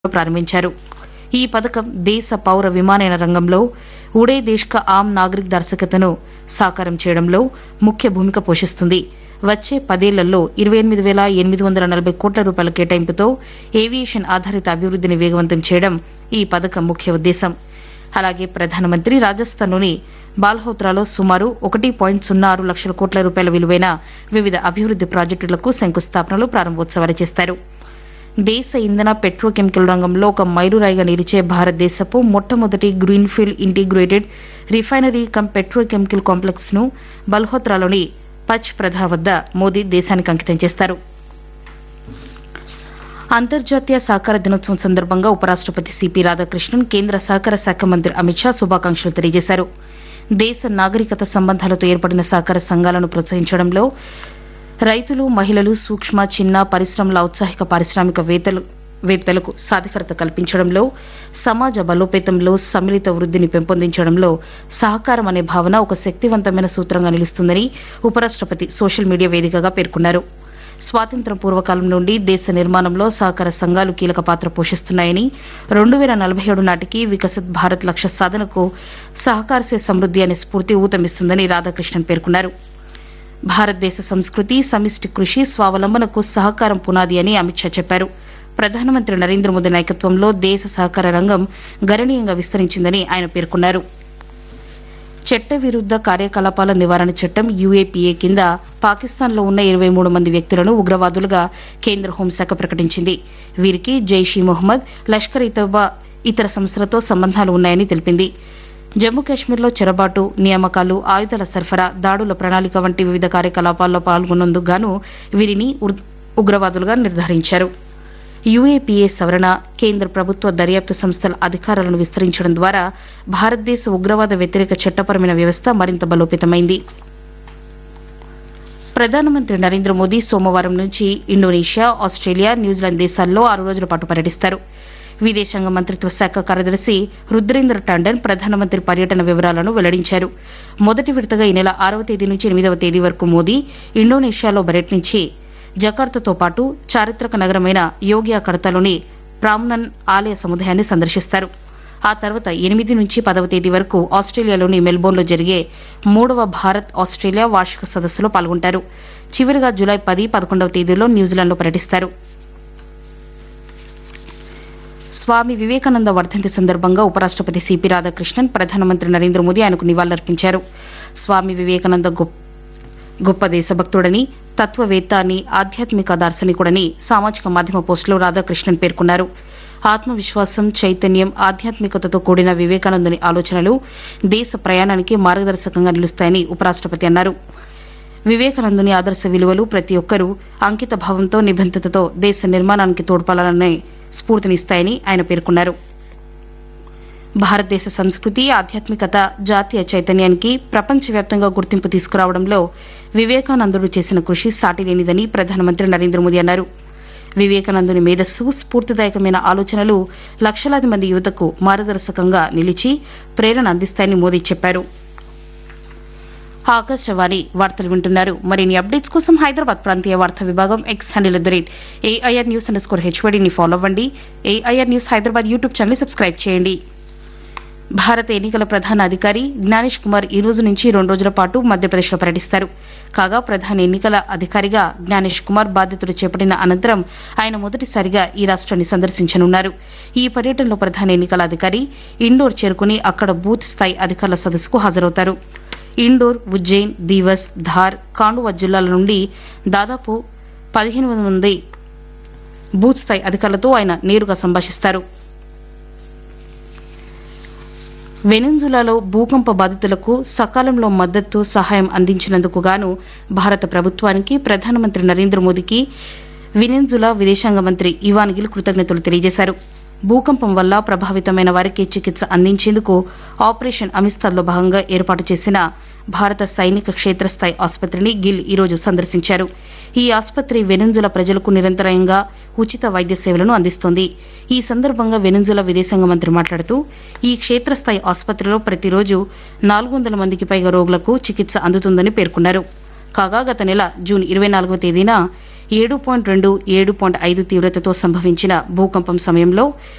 ప్రారంభించారు ఈ పథకం దేశ పౌర విమానయాన రంగంలో ఉడే దేశ్ కా ఆమ్ నాగరిక్ దర్శకతను సాకారం చేయడంలో ముఖ్య భూమిక పోషిస్తుంది వచ్చే పదేళ్లలో ఇరవై ఎనిమిది వేల ఎనిమిది వందల నలభై కోట్ల రూపాయల కేటాయింపుతో ఏవియేషన్ ఆధారిత అభివృద్దిని వేగవంతం చేయడం ఈ పథకం ముఖ్య ఉద్దేశం అలాగే ప్రధానమంత్రి రాజస్థాన్లోని బాల్హోత్రాలో సుమారు ఒకటి పాయింట్ సున్నా ఆరు లక్షల కోట్ల రూపాయల విలువైన వివిధ అభివృద్ది ప్రాజెక్టులకు శంకుస్థాపనలు ప్రారంభోత్సవాలు చేస్తారు దేశ ఇంధన పెట్రోకెమికల్ రంగంలో ఒక మైలురాయిగా నిలిచే భారతదేశపు మొట్టమొదటి greenfield integrated refinery cum petrochemical complex ను బల్హోత్రాలోని పచ్ ప్రధా వద్ద మోదీ దేశానికి అంకితం చేస్తారు అంతర్జాతీయ సహకార దినోత్సవం సందర్భంగా ఉపరాష్టపతి సిపి రాధాకృష్ణన్ కేంద్ర సహకార శాఖ మంత్రి అమిత్ షా శుభాకాంక్షలు తెలియజేశారు దేశ నాగరికత సంబంధాలతో ఏర్పడిన సహకార సంఘాలను ప్రోత్సహించడంలో రైతులు మహిళలు సూక్ష్మ చిన్న పరిశ్రమల ఔత్సాహిక పారిశ్రామికవేత్తలు వేత్తలకు సాధికారత కల్పించడంలో సమాజ బలోపేతంలో సమ్మిళిత వృద్దిని పెంపొందించడంలో సహకారం అనే భావన ఒక శక్తివంతమైన సూత్రంగా నిలుస్తుందని ఉపరాష్టపతి సోషల్ మీడియా వేదికగా పేర్కొన్నారు స్వాతంత్ర్యం పూర్వకాలం నుండి దేశ నిర్మాణంలో సహకార సంఘాలు కీలక పాత్ర పోషిస్తున్నాయని రెండు వేల నలభై ఏడు నాటికి వికసిత్ భారత్ లక్ష్య సాధనకు సహకార సే సమృద్ది అనే స్ఫూర్తి ఊతమిస్తుందని రాధాకృష్ణన్ పేర్కొన్నారు భారతదేశ సంస్కృతి సమిష్టి కృషి స్వావలంబనకు సహకారం పునాది అని అమిత్ షా చెప్పారు ప్రధానమంత్రి నరేంద్ర మోదీ నాయకత్వంలో దేశ సహకార రంగం గణనీయంగా విస్తరించిందని ఆయన పేర్కొన్నారు చట్ట విరుద్ద కార్యకలాపాల నివారణ చట్టం యూఏపీఏ కింద పాకిస్తాన్లో ఉన్న ఇరవై మూడు మంది వ్యక్తులను ఉగ్రవాదులుగా కేంద్ర హోంశాఖ ప్రకటించింది వీరికి జైష్ ఈ మొహమ్మద్ లష్కర్ ఇ తోబా ఇతర సంస్థలతో సంబంధాలు ఉన్నాయని తెలిపింది జమ్మూ కాశ్మీర్లో చెరబాటు నియామకాలు ఆయుధాల సరఫరా దాడుల ప్రణాళిక వంటి వివిధ కార్యకలాపాల్లో పాల్గొన్నందుకు గాను వీరిని ఉర్- ఉగ్రవాదులుగా నిర్ధారించారు యూఏపీఏ సవరణ కేంద్ర ప్రభుత్వ దర్యాప్తు సంస్థల అధికారాలను విస్తరించడం ద్వారా భారతదేశ ఉగ్రవాద వ్యతిరేక చట్టపరమైన వ్యవస్థ మరింత బలోపేతమైంది ప్రధానమంత్రి నరేంద్ర మోదీ సోమవారం నుంచి ఇండోనేషియా ఆస్ట్రేలియా న్యూజిలాండ్ దేశాల్లో ఆరు రోజుల పాటు పర్యటిస్తారు విదేశాంగ మంత్రిత్వ శాఖ కార్యదర్శి రుద్రేంద్ర టాండన్ ప్రధానమంత్రి పర్యటన వివరాలను వెల్లడించారు మొదటి విడతగా ఈ నెల ఆరవ తేదీ నుంచి ఎనిమిదవ తేదీ వరకు మోదీ ఇండోనేషియాలో పర్యటించి జకార్తాతో పాటు చారిత్రక నగరమైన యోగ్యా కడతలోని ప్రామ్నన్ ఆలయ సముదాయాన్ని సందర్శిస్తారు ఆ తర్వాత ఎనిమిది నుంచి పదవ తేదీ వరకు ఆస్ట్రేలియాలోని మెల్బోర్న్లో జరిగే మూడవ భారత్ ఆస్ట్రేలియా వార్షిక సదస్సులో పాల్గొంటారు చివరిగా జులై పది పదకొండవ తేదీలో న్యూజిలాండ్లో పర్యటిస్తారు స్వామి వివేకానంద వర్ధంతి సందర్భంగా ఉపరాష్టపతి సిపి రాధాకృష్ణన్ ప్రధానమంత్రి నరేంద్ర మోదీ ఆయనకు నివాళులర్పించారు స్వామి వివేకానంద గొప్ప గొప్ప దేశభక్తుడని తత్వవేత్త అని ఆధ్యాత్మిక దార్శనికుడని సామాజిక మాధ్యమ పోస్టులో రాధాకృష్ణన్ పేర్కొన్నారు ఆత్మవిశ్వాసం చైతన్యం ఆధ్యాత్మికతతో కూడిన వివేకానందుని ఆలోచనలు దేశ ప్రయాణానికి మార్గదర్శకంగా నిలుస్తాయని ఉపరాష్టపతి అన్నారు వివేకానందుని ఆదర్శ విలువలు ప్రతి ఒక్కరూ అంకిత భావంతో నిబద్ధతతో దేశ నిర్మాణానికి తోడ్పడాలనే స్ఫూర్తినిస్తాయని ఆయన పేర్కొన్నారు భారతదేశ సంస్కృతి ఆధ్యాత్మికత జాతీయ చైతన్యానికి ప్రపంచవ్యాప్తంగా గుర్తింపు తీసుకురావడంలో వివేకానందుడు చేసిన కృషి సాటిలేనిదని ప్రధానమంత్రి నరేంద్ర మోదీ అన్నారు వివేకానందుని మేధస్సు స్ఫూర్తిదాయకమైన ఆలోచనలు లక్షలాది మంది యువతకు మార్గదర్శకంగా నిలిచి ప్రేరణ అందిస్తాయని మోదీ చెప్పారు ఆకాశవాణి వార్తలు వింటున్నారు మరిన్ని అప్డేట్స్ కోసం హైదరాబాద్ ప్రాంతీయ వార్తా విభాగం X handle at the rate AIR news underscore స్కోర్ హెచ్వడిని ఫాలో అవ్వండి AIR news Hyderabad YouTube channel subscribe చేయండి భారత ఎన్నికల ప్రధాన అధికారి జ్ఞానేష్ కుమార్ ఈ రోజు నుంచి రెండు రోజుల పాటు మధ్యప్రదేశ్లో పర్యటిస్తారు కాగా ప్రధాన ఎన్నికల అధికారిగా జ్ఞానేష్ కుమార్ బాధ్యతలు చేపట్టిన అనంతరం ఆయన మొదటిసారిగా ఈ రాష్ట్రాన్ని సందర్శించనున్నారు ఈ పర్యటనలో ప్రధాన ఎన్నికల అధికారి ఇండోర్ చేరుకుని అక్కడ బూత్ స్థాయి అధికారుల సదస్సుకు హాజరవుతారు ఇండోర్ ఉజ్జయిన్ దీవస్ ధార్ కాండువా జిల్లాల నుండి దాదాపు పదిహేను వందల మంది బూత్ స్థాయి అధికారులతో ఆయన నేరుగా సంభాషిస్తారు వెనెన్జులాలో భూకంప బాధితులకు సకాలంలో మద్దతు సహాయం అందించినందుకు గాను భారత ప్రభుత్వానికి ప్రధానమంత్రి నరేంద్ర మోదీకి వెనెన్జులా విదేశాంగ మంత్రి ఇవాన్ గిల్ కృతజ్ఞతలు తెలియజేశారు భూకంపం వల్ల ప్రభావితమైన వారికి చికిత్స అందించేందుకు ఆపరేషన్ అమిస్తాద్లో భాగంగా ఏర్పాటు చేసిన భారత సైనిక క్షేత్రస్థాయి ఆసుపత్రిని గిల్ ఈ రోజు సందర్శించారు ఈ ఆసుపత్రి వెనెన్జులా ప్రజలకు నిరంతరాయంగా ఉచిత వైద్య సేవలను అందిస్తోంది ఈ సందర్భంగా వెనెన్జులా విదేశాంగ మంత్రి మాట్లాడుతూ ఈ క్షేత్రస్థాయి ఆసుపత్రిలో ప్రతిరోజు నాలుగు వందల మందికి పైగా రోగులకు చికిత్స అందుతుందని పేర్కొన్నారు కాగా గత నెల జూన్ ఇరవై నాలుగవ తేదీన ఏడు పాయింట్ రెండు ఏడు పాయింట్ ఐదు తీవ్రతతో సంభవించిన భూకంపం సమయంలో